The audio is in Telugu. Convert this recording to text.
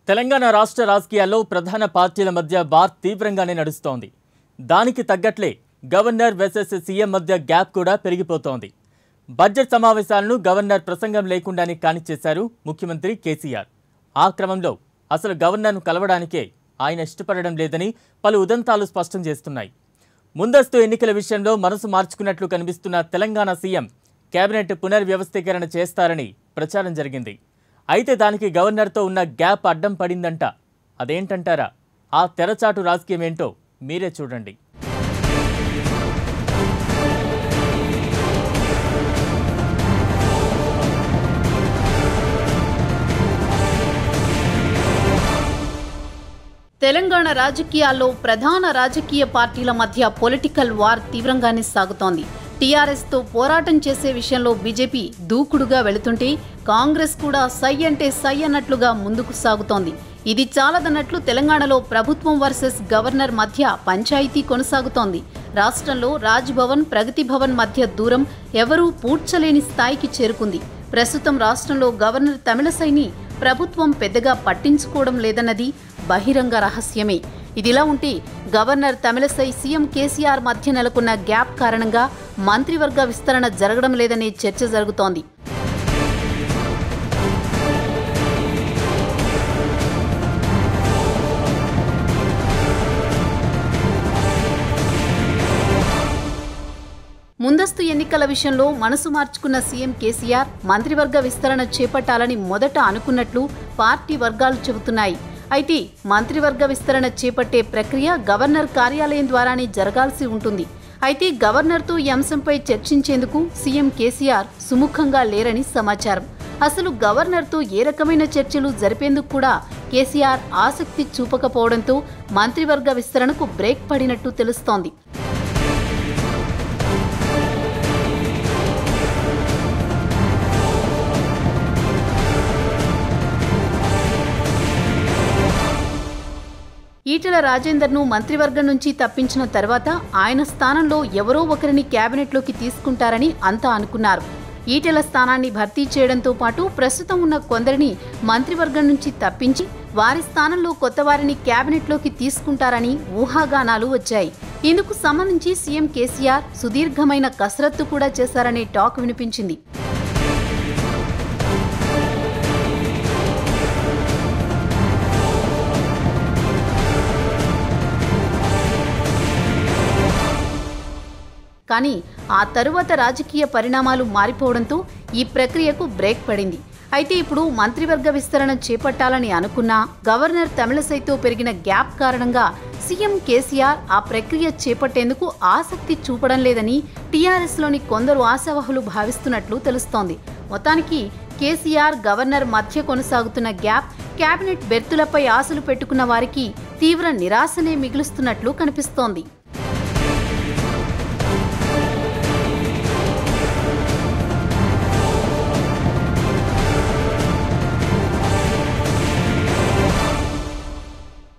తెలంగాణ రాష్ట్ర రాజకీయాల్లో ప్రధాన పార్టీల మధ్య బార్ తీవ్రంగానే నడుస్తోంది దానికి తగ్గట్లే గవర్నర్ వెసెస్ సీఎం మధ్య గ్యాప్ కూడా పెరిగిపోతోంది బడ్జెట్ సమావేశాలను గవర్నర్ ప్రసంగం లేకుండానే కానిచ్చేశారు ముఖ్యమంత్రి కేసీఆర్ ఆ క్రమంలో అసలు గవర్నర్ను కలవడానికే ఆయన ఇష్టపడడం లేదని పలు ఉదంతాలు స్పష్టం చేస్తున్నాయి ముందస్తు ఎన్నికల విషయంలో మనసు మార్చుకున్నట్లు కనిపిస్తున్న తెలంగాణ సీఎం కేబినెట్ పునర్వ్యవస్థీకరణ చేస్తారని ప్రచారం జరిగింది అయితే దానికి గవర్నర్తో ఉన్న గ్యాప్ అడ్డం పడిందంట అదేంటంటారా ఆ తెరచాటు రాజకీయం ఏంటో మీరే చూడండి తెలంగాణ రాజకీయాల్లో ప్రధాన రాజకీయ పార్టీల మధ్య పొలిటికల్ వార్ తీవ్రంగానే సాగుతోంది టీఆర్ఎస్ తో పోరాటం చేసే విషయంలో బీజేపీ దూకుడుగా వెళుతుంటే కాంగ్రెస్ కూడా సై అంటే సై అన్నట్లుగా ముందుకు సాగుతోంది ఇది చాలదన్నట్లు తెలంగాణలో ప్రభుత్వం వర్సెస్ గవర్నర్ మధ్య పంచాయతీ కొనసాగుతోంది రాష్ట్రంలో రాజ్ భవన్ ప్రగతి భవన్ మధ్య దూరం ఎవరూ పూడ్చలేని స్థాయికి చేరుకుంది ప్రస్తుతం రాష్ట్రంలో గవర్నర్ తమిళసైని ప్రభుత్వం పెద్దగా పట్టించుకోవడం లేదన్నది బహిరంగ రహస్యమే ఇదిలా ఉంటే గవర్నర్ తమిళసై సీఎం కేసీఆర్ మధ్య నెలకొన్న గ్యాప్ కారణంగా మంత్రివర్గ విస్తరణ జరగడం లేదనే చర్చ జరుగుతోంది ముందస్తు ఎన్నికల విషయంలో మనసు మార్చుకున్న సీఎం కేసీఆర్ మంత్రివర్గ విస్తరణ చేపట్టాలని మొదట అనుకున్నట్లు పార్టీ వర్గాలు చెబుతున్నాయి అయితే మంత్రివర్గ విస్తరణ చేపట్టే ప్రక్రియ గవర్నర్ కార్యాలయం ద్వారానే జరగాల్సి ఉంటుంది అయితే గవర్నర్తో ఈ అంశంపై చర్చించేందుకు సీఎం కేసీఆర్ సుముఖంగా లేరని సమాచారం అసలు గవర్నర్తో ఏ రకమైన చర్చలు జరిపేందుకు కూడా కేసీఆర్ ఆసక్తి చూపకపోవడంతో మంత్రివర్గ విస్తరణకు బ్రేక్ పడినట్టు తెలుస్తోంది ఈటెల రాజేందర్ను మంత్రివర్గం నుంచి తప్పించిన తర్వాత ఆయన స్థానంలో ఎవరో ఒకరిని కేబినెట్లోకి తీసుకుంటారని అంతా అనుకున్నారు ఈటెల స్థానాన్ని భర్తీ చేయడంతో పాటు ప్రస్తుతం ఉన్న కొందరిని మంత్రివర్గం నుంచి తప్పించి వారి స్థానంలో కొత్త వారిని కేబినెట్లోకి తీసుకుంటారని ఊహాగానాలు వచ్చాయి ఇందుకు సంబంధించి సీఎం కేసీఆర్ సుదీర్ఘమైన కసరత్తు కూడా చేశారనే టాక్ వినిపించింది కానీ ఆ తరువాత రాజకీయ పరిణామాలు మారిపోవడంతో ఈ ప్రక్రియకు బ్రేక్ పడింది అయితే ఇప్పుడు మంత్రివర్గ విస్తరణ చేపట్టాలని అనుకున్నా గవర్నర్ తమిళసైతో పెరిగిన గ్యాప్ కారణంగా సీఎం కేసీఆర్ ఆ ప్రక్రియ చేపట్టేందుకు ఆసక్తి చూపడం లేదని టీఆర్ఎస్లోని కొందరు ఆశావహులు భావిస్తున్నట్లు తెలుస్తోంది మొత్తానికి కేసీఆర్ గవర్నర్ మధ్య కొనసాగుతున్న గ్యాప్ కేబినెట్ బెర్తులపై ఆశలు పెట్టుకున్న వారికి తీవ్ర నిరాశనే మిగులుస్తున్నట్లు కనిపిస్తోంది